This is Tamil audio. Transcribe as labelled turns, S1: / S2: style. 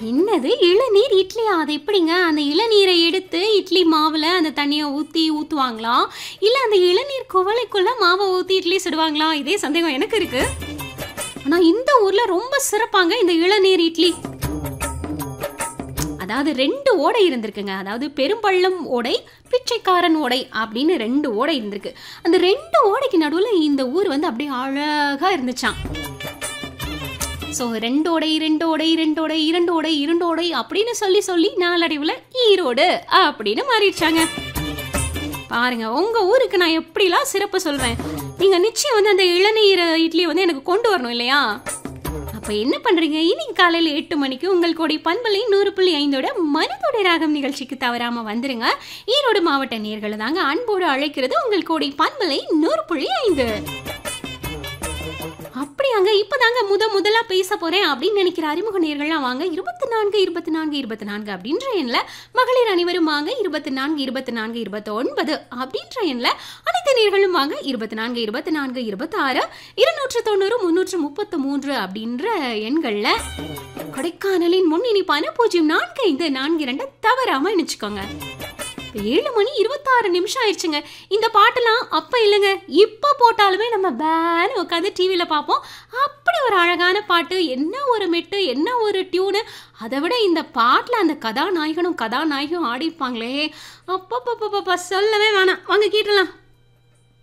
S1: என்னது இளநீர் இட்லியா அது எப்படிங்க அந்த இளநீரை எடுத்து இட்லி மாவில் அந்த தண்ணியை ஊற்றி ஊற்றுவாங்களா இல்லை அந்த இளநீர் குவளைக்குள்ள மாவை ஊற்றி இட்லி சுடுவாங்களா இதே சந்தேகம் எனக்கு இருக்கு ஆனால் இந்த ஊரில் ரொம்ப சிறப்பாங்க இந்த இளநீர் இட்லி அதாவது ரெண்டு ஓடை இருந்திருக்குங்க அதாவது பெரும்பள்ளம் ஓடை பிச்சைக்காரன் ஓடை அப்படின்னு ரெண்டு ஓடை இருந்திருக்கு அந்த ரெண்டு ஓடைக்கு நடுவில் இந்த ஊர் வந்து அப்படியே அழகா இருந்துச்சாம் ஸோ ரெண்டோடை ரெண்டோடை ரெண்டோடை இரண்டோடை இரண்டோடை அப்படின்னு சொல்லி சொல்லி நாளடைவில் ஈரோடு அப்படின்னு மாறிடுச்சாங்க பாருங்க உங்க ஊருக்கு நான் எப்படிலாம் சிறப்பு சொல்றேன் நீங்க நிச்சயம் வந்து அந்த இளநீர் இட்லியை வந்து எனக்கு கொண்டு வரணும் இல்லையா அப்ப என்ன பண்றீங்க இன்னைக்கு காலையில எட்டு மணிக்கு உங்கள் கோடி பண்பலை நூறு புள்ளி ஐந்தோட மனதோட ராகம் நிகழ்ச்சிக்கு தவறாம வந்துருங்க ஈரோடு மாவட்ட நேர்களை தாங்க அன்போடு அழைக்கிறது உங்கள் கோடி பண்பலை நூறு புள்ளி ஐந்து அப்படியாங்க இப்பதாங்க முத முதலா பேச போறேன் அப்படின்னு நினைக்கிற அறிமுக நேர்கள்லாம் வாங்க இருபத்தி நான்கு இருபத்தி நான்கு இருபத்தி நான்கு அப்படின்ற எண்ணில் மகளிர் அனைவரும் வாங்க இருபத்தி நான்கு இருபத்தி நான்கு இருபத்தி ஒன்பது அப்படின்ற எண்ணில் அனைத்து நேர்களும் வாங்க இருபத்தி நான்கு இருபத்தி நான்கு இருபத்தி ஆறு இருநூற்று தொண்ணூறு முன்னூற்று முப்பத்து மூன்று அப்படின்ற எண்களில் கொடைக்கானலின் முன் இனிப்பான பூஜ்ஜியம் நான்கு ஐந்து நான்கு இரண்டு தவறாம இணைச்சுக்கோங்க இப்ப ஏழு மணி இருபத்தாறு நிமிஷம் ஆயிடுச்சுங்க இந்த பாட்டெல்லாம் அப்போ இல்லைங்க இப்போ போட்டாலுமே நம்ம பேனு உட்காந்து டிவியில் பார்ப்போம் அப்படி ஒரு அழகான பாட்டு என்ன ஒரு மெட்டு என்ன ஒரு டியூனு அதை விட இந்த பாட்டில் அந்த கதாநாயகனும் கதாநாயகியும் ஆடிருப்பாங்களே அப்பப்பப்பப்பா சொல்லவே வேணாம் வாங்க கேட்டலாம்